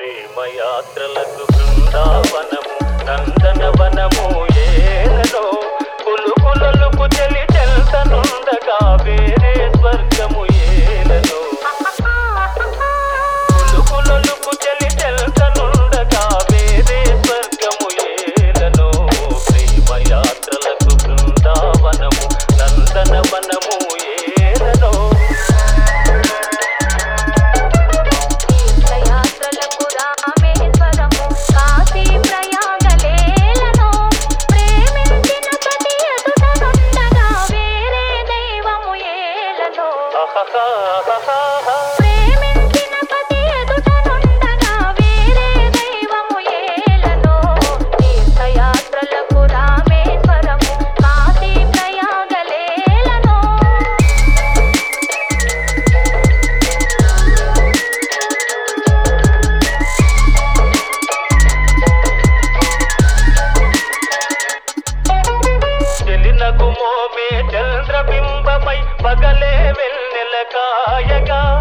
ప్రేమయాత్రలకు బృందావనము నందనవనము ఏలలో పులుపులకు చెలి చెల్తనుండగా వేరే స్వర్గము ఏలలో పులుపులకు చెలి చెల్తనుండగా వేరే స్వర్గము ఏలలో ప్రేమయాత్రలకు బృందావనము నందనవనము ఏలలో తీర్థయాత్రలకు రామేశ్వరము కాశీ ప్రయాగలేలను ప్రేమించిన ప్రతి ఎదుటనుండగా వేరే దైవము ఏలను ప్రేమించిన ప్రతి ఎదుటనుండగా వేరే దైవము ఏలను తీర్థయాత్రలకు రామేశ్వరము కాశీ ప్రయాగలేలను చెలినగు మోమే చంద్రబింబమై పగలే వెన్నెల కాయగా